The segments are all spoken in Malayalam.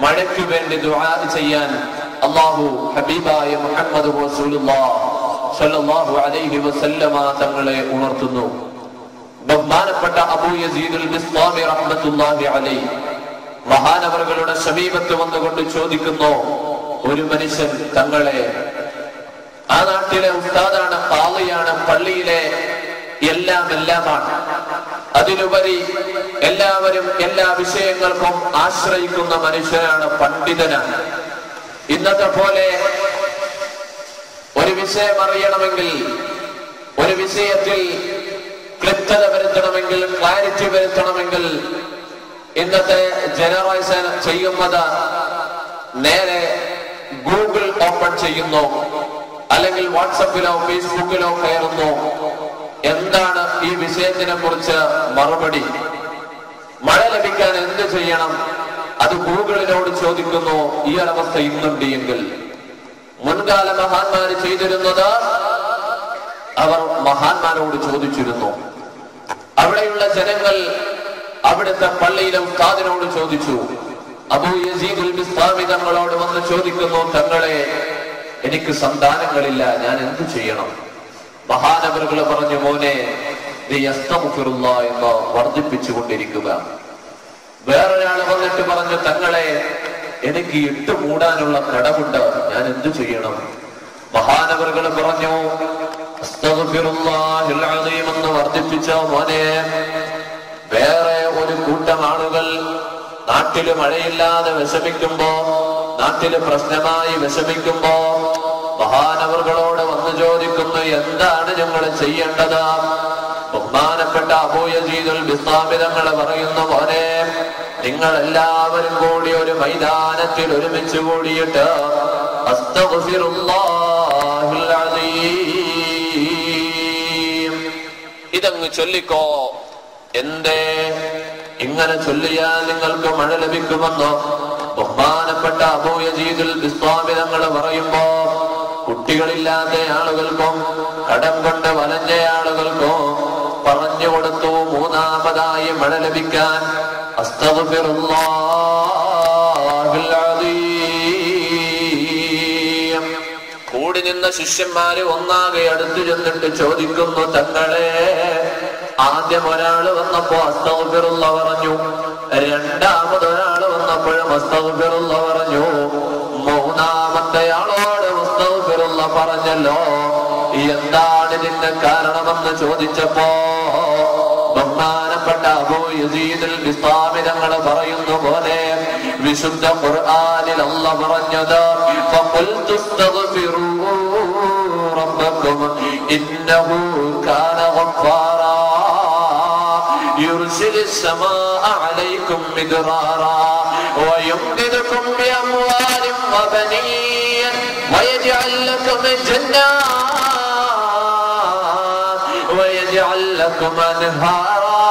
മഴയ്ക്ക് വേണ്ടി ദുആ ചെയ്യാൻ അള്ളാഹു ഹബീബായ മുഹമ്മദ് സല്ലല്ലാഹു അലൈഹി വസല്ലമ തങ്ങളെ ഉണർത്തുന്നു ബഹുമാനപ്പെട്ട അബൂ യസീദുൽ ബിസ്ലാമി റഹ്മത്തുള്ളാഹി അലൈഹി മഹാനവറുകളുടെ സമീപത്ത് വന്നുകൊണ്ട് ചോദിക്കുന്നു ഒരു മനുഷ്യൻ തങ്ങളെ ആ നാട്ടിലെ ഉസ്താദാണ് പാളിയാണ് പള്ളിയിലെ എല്ലാം എല്ലാമാണ് അതിലുപരി എല്ലാവരും എല്ലാ വിഷയങ്ങൾക്കും ആശ്രയിക്കുന്ന മനുഷ്യനാണ് പണ്ഡിതനാണ് ഇന്നത്തെ പോലെ ഒരു വിഷയം അറിയണമെങ്കിൽ ഒരു വിഷയത്തിൽ ക്ലിപ്തത വരുത്തണമെങ്കിൽ ക്ലാരിറ്റി വരുത്തണമെങ്കിൽ ഇന്നത്തെ ജനറേഷൻ ചെയ്യുന്നത് നേരെ ഗൂഗിൾ ഓപ്പൺ ചെയ്യുന്നു അല്ലെങ്കിൽ വാട്സപ്പിലോ ഫേസ്ബുക്കിലോ കയറുന്നു എന്താണ് ഈ വിഷയത്തിനെ കുറിച്ച് മറുപടി മഴ ലഭിക്കാൻ എന്ത് ചെയ്യണം അത് ഗൂഗിളിനോട് ചോദിക്കുന്നു ഈ ഒരവസ്ഥ ഇന്നുണ്ട് എങ്കിൽ മുൻകാല മഹാന്മാര് ചെയ്തിരുന്നത് അവർ മഹാന്മാരോട് ചോദിച്ചിരുന്നു അവിടെയുള്ള ജനങ്ങൾ അവിടുത്തെ പള്ളിയിലെ ഉസ്താദിനോട് ചോദിച്ചു അബൂ യസീദുൽ ബിസ്താമി തങ്ങളോട് വന്ന് ചോദിക്കുന്നു തങ്ങളെ എനിക്ക് സന്താനങ്ങളില്ല ഞാൻ എന്ത് ചെയ്യണം മഹാനവറുകൾ പറഞ്ഞു മോനെ നീ യസ്തമുഫിറുള്ള എന്ന് വർദ്ധിപ്പിച്ചുകൊണ്ടിരിക്കുക വേറൊരാൾ വന്നിട്ട് പറഞ്ഞു തങ്ങളെ എനിക്ക് ഇട്ട് മൂടാനുള്ള കടമുണ്ട് ഞാൻ എന്തു ചെയ്യണം മഹാനവറുകൾ പറഞ്ഞു അസ്തഗ്ഫിറുല്ലാഹിൽ അലീം എന്ന് വർദ്ധിപ്പിച്ച മോനെ വേറെ ഒരു കൂട്ടം ആളുകൾ നാട്ടില് മഴയില്ലാതെ വിഷമിക്കുമ്പോ നാട്ടില് പ്രശ്നമായി വിഷമിക്കുമ്പോ മഹാനവറുകളോട് വന്ന് ചോദിക്കുന്നു എന്താണ് ഞങ്ങൾ ചെയ്യേണ്ടത് ബഹുമാനപ്പെട്ട അബൂയജീദുൽ ബിസ്താമിതങ്ങൾ പറയുന്ന പോലെ നിങ്ങൾ എല്ലാവരും കൂടി ഒരു മൈതാനത്തിൽ ഒരുമിച്ച് കൂടിയിട്ട് അസ്തഗ്ഫിറുല്ലാഹിൽ അലീം. ഇതങ്ങ് ചൊല്ലിക്കോ എന്തേ ഇങ്ങനെ ചൊല്ലിയാൽ നിങ്ങൾക്ക് മഴ ലഭിക്കുമെന്നോ ബഹുമാനപ്പെട്ട അബൂയജീദുൽ ബിസ്വാമിതങ്ങൾ പറയുമ്പോ കുട്ടികളില്ലാത്ത ആളുകൾക്കും കടം കൊണ്ട് വലഞ്ഞ ആളുകൾക്കും പറഞ്ഞു കൊടുത്തു മൂന്നാമതായി മഴ ലഭിക്കാൻ അസ്തഗ്ഫിറുല്ലാഹിൽ അലീം. കൂടി നിന്ന ശിഷ്യന്മാര് ഒന്നാകെ അടുത്തു ചെന്നിട്ട് ചോദിക്കുന്നു തങ്ങളെ ആദ്യം ഒരാള് വന്നപ്പോ അസ്തഗ്ഫിറുള്ള പറഞ്ഞു രണ്ടാമത് ഒരാള് വന്നപ്പോഴും അസ്തഗ്ഫിറുള്ള പറഞ്ഞു മൂന്നാമത്തെ ആളോട് അസ്തഗ്ഫിറുള്ള പറഞ്ഞല്ലോ എന്താണ് ഇതിന്റെ കാരണമെന്ന് ചോദിച്ചപ്പോ ബഹുമാനപ്പെട്ട അബൂ യസീദുൽ ബിസ്താമി തങ്ങൾ പറയുന്ന പോലെ വിശുദ്ധ ഖുർആനിൽ അല്ല പറഞ്ഞത് ഫഖുൽതു ഇസ്തഗ്ഫിറൂ റബ്ബക്കും ഇന്നഹു കാന ഗഫാറാ يرسل السماء عليكم مدرارا ويمددكم بأموال وبنين ويجعل لكم جنات ويجعل لكم أنهارا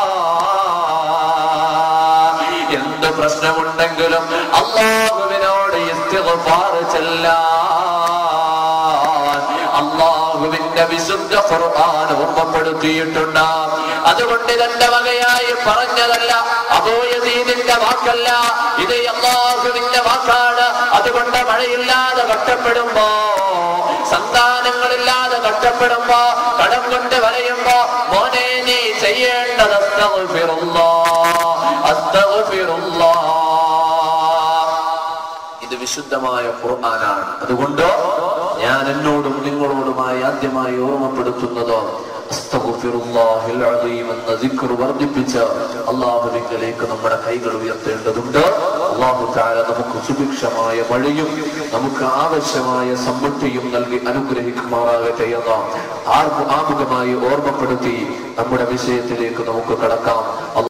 എന്ത് പ്രശ്നമുണ്ടെങ്കിലും അള്ളാഹുവിനോട് ഇസ്തിഗ്ഫാർ ചെല്ലാൻ അള്ളാഹുവിന്റെ വിശുദ്ധ ഖുർആൻ ഓർമ്മപ്പെടുത്തിയിട്ടുണ്ട് അതുകൊണ്ട് ഇതെന്റെ വകയായി പറഞ്ഞതല്ല അബോയദീനിന്റെ വാക്കല്ല ഇത് അള്ളാഹുവിന്റെ വാക്കാണ് അതുകൊണ്ട് മഴയില്ലാതെ കഷ്ടപ്പെടുമ്പോ സന്താനങ്ങളില്ലാതെ കഷ്ടപ്പെടുമ്പോ കടം കൊണ്ട് വലയുമ്പോ മോനെ നീ ചെയ്യേണ്ടത് അസ്തഗ്ഫിറുല്ലാ ഇത് വിശുദ്ധമായ ഖുർആനാണ് അതുകൊണ്ട് ഞാൻ എന്നോടും നിങ്ങളോടുമായി ആദ്യമായി ഓർമ്മപ്പെടുത്തുന്നത് അസ്തഗ്ഫിറുല്ലാഹിൽ അലീം എന്ന ദിക്ർ വർദ്ധിപ്പിച്ച് അള്ളാഹുവിങ്കലേക്ക് നമ്മുടെ കൈകൾ ഉയർത്തേണ്ടതുണ്ട് അള്ളാഹു താര നമുക്ക് സുഭിക്ഷമായ മഴയും നമുക്ക് ആവശ്യമായ സമ്പത്തിയും നൽകി അനുഗ്രഹിക്കുമാറാകട്ടെ എന്ന് ആർമു- ആമുഖമായി ഓർമ്മപ്പെടുത്തി നമ്മുടെ വിഷയത്തിലേക്ക് നമുക്ക് കടക്കാം